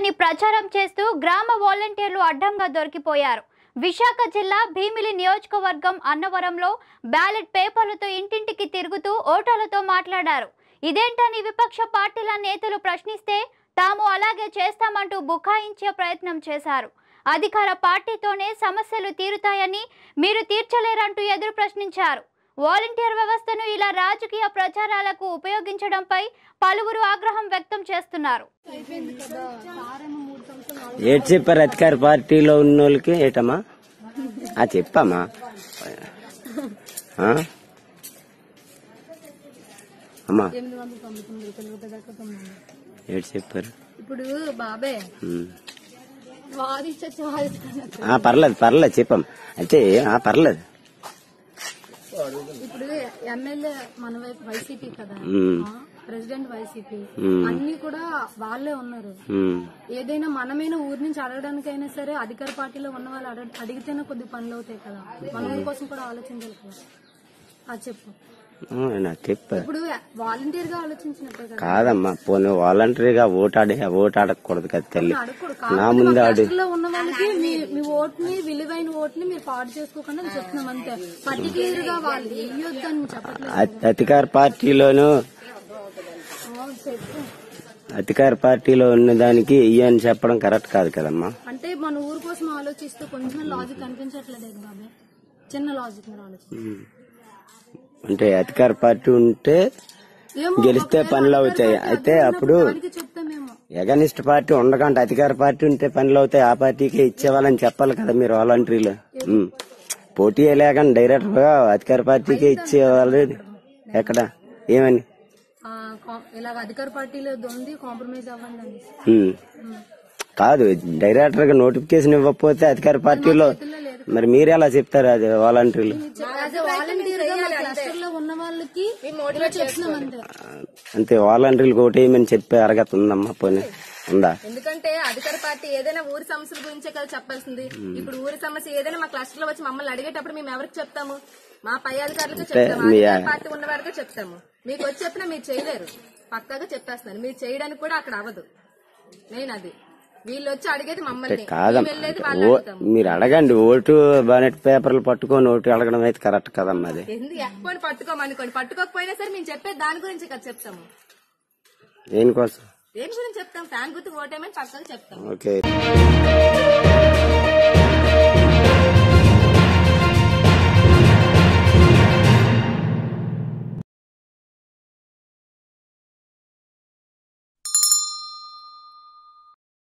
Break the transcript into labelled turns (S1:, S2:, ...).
S1: అని ప్రచారం చేస్తూ గ్రామ వాలంటీర్లు అడ్డంగా దొరికిపోయారు విశాఖ జిల్లా భీమిలి నియోజకవర్గం అన్నవరంలో బ్యాలెట్ పేపర్లతో ఇంటింటికి తిరుగుతూ ఓటర్లతో మాట్లాడారు ఇదేంటని విపక్ష పార్టీల నేతలు ప్రశ్నిస్తే తాము అలాగే చేస్తామంటూ బుకాయించే ప్రయత్నం చేశారు అధికార పార్టీతోనే సమస్యలు తీరుతాయని మీరు తీర్చలేరంటూ ఎదురు ప్రశ్నించారు వాలంటీర్ వ్యవస్థను ఇలా రాజకీయ ప్రచారాలకు ఉపయోగించడంపై పలువురు ఆగ్రహం వ్యక్తం చేస్తున్నారు
S2: ఏటి చెప్పారు అధికార పార్టీలో ఉన్న వాళ్ళకి ఏటమ్మా ఆ చెప్పమ్మా ఆ? అమ్మా ఏటి చెప్పారు
S3: ఇప్పుడు బాబే
S2: ఉమ్.
S3: వాదించచ్చు వాదించచ్చు
S2: ఆ, పర్లేదు పర్లేదు చెప్పమ్మా అయితే ఆ, పర్లేదు
S3: ఇప్పుడు ఎమ్మెల్యే మన వైపు వైసీపీ కదా
S2: ఉమ్.
S3: ఆ, ప్రెసిడెంట్ వైసీపీ
S2: ఉమ్.
S3: అన్ని కూడా వాళ్ళే ఉన్నారు
S2: ఉమ్.
S3: ఏదైనా మనమైనా ఊరి నుంచి అడగడానికైనా సరే అధికార పార్టీలో ఉన్న వాళ్ళు అడగ అడిగితేనే కొద్ది పనులు అవుతాయి కదా మన ఊరి కోసం కూడా ఆలోచించాలి కదా అది చెప్పు
S2: ఆ, నాకు చెప్పారు
S3: ఇప్పుడు వాలంటీర్ గా ఆలోచించినట్టే కదా
S2: కాదమ్మా పోనీ వాలంటరీగా ఓటాడే ఓటు ఆడకూడదు కదా తల్లి
S3: అడగకూడదు
S2: నా ముందు ఆడు
S3: రాష్ట్రంలో ఉన్న వాళ్ళకి మీ మీ ఓటుని విలువైన ఓటుని మీరు పాడు చేసుకోకుండా నేను చెప్తున్నాం అంతే పర్టికులర్ గా వాళ్ళు వెయ్యొద్దని చెప్పట్లేదు
S2: అ- అధికార పార్టీలోను
S3: ఆ, చెప్పు
S2: అధికార పార్టీలో ఉన్న దానికి ఇయ్యని చెప్పడం కరెక్ట్ కాదు కదమ్మా
S3: అంటే మన ఊరు కోసం ఆలోచిస్తూ కొంచెం లాజిక్ అనిపించట్లేదు బాబాయ్ చిన్న లాజిక్ మీరు ఆలోచించి
S2: అంటే అధికార పార్టీ ఉంటే
S3: ఏమో
S2: గెలిస్తే పనులు అవుతాయి అయితే అప్పుడు
S3: దానికి చెప్తామేమో
S2: ఎగనిస్ట్ పార్టీ ఉండకుండా అధికార పార్టీ ఉంటే పనులు అవుతాయి ఆ పార్టీకే ఇచ్చేవాళ్ళని చెప్పాలి కదా మీరు వాలంటీర్లు ఉమ్. పోటీ లేకుండా డైరెక్ట్ గా అధికార పార్టీకే ఇచ్చేవాళ్ళు ఎక్కడ ఏమని
S3: ఆ, కా- ఇలాగ అధికార పార్టీలో ఉంది కాంప్రమైజ్ అవ్వండి అని
S2: ఉమ్. కాదు డైరెక్టర్ గా నోటిఫికేషన్ ఇవ్వకపోతే అధికార పార్టీలో మరి మీరు ఎలా చెప్తారు అది వాలంటీర్లు
S3: వాలంటీర్ గా మా క్లస్టర్ లో ఉన్న వాళ్ళకి ఇలా చెప్తున్నాం అంతే
S2: అంతే వాలంటీర్లకు ఓటేయమని చెప్పే అరగత ఉందమ్మా పోనీ ఉందా
S4: ఎందుకంటే అధికార పార్టీ ఏదైనా ఊరి సమస్యల గురించే కదా చెప్పాల్సింది ఇప్పుడు ఊరి సమస్య ఏదైనా మా క్లస్టర్ లో వచ్చి మమ్మల్ని అడిగేటప్పుడు మేము ఎవరికి చెప్తాము మా పై అధికారులకే చెప్తాము
S2: మీ-
S4: అధికార పార్టీ ఉన్న వారికే చెప్తాము మీకు వచ్చి చెప్పినా మీరు చేయలేరు పక్కాగా చెప్పేస్తున్నారు మీరు చేయడానికి కూడా అక్కడ అవ్వదు నేను అది వీళ్ళు వచ్చి అడిగేది మమ్మల్ని మేము
S2: కాదమ్మా
S4: వెళ్ళేది వాళ్ళు
S2: ఓ-
S4: అడుగుతాము
S2: మీరు అడగండి ఓటు బానెట్ పేపర్లు పట్టుకొని ఓటు అడగడం అయితే కరెక్ట్ కదమ్మా అది
S4: ఎందుకు ఎక్కువ పట్టుకోమనుకోండి పట్టుకోకపోయినా సరే మేము చెప్పేది దాని గురించి కదా చెప్తాము
S2: దేనికోసం
S4: దేని గురించి చెప్తాం ఫ్యాన్ గుర్తు ఓటేమని పక్కన చెప్తాం
S2: ఓకే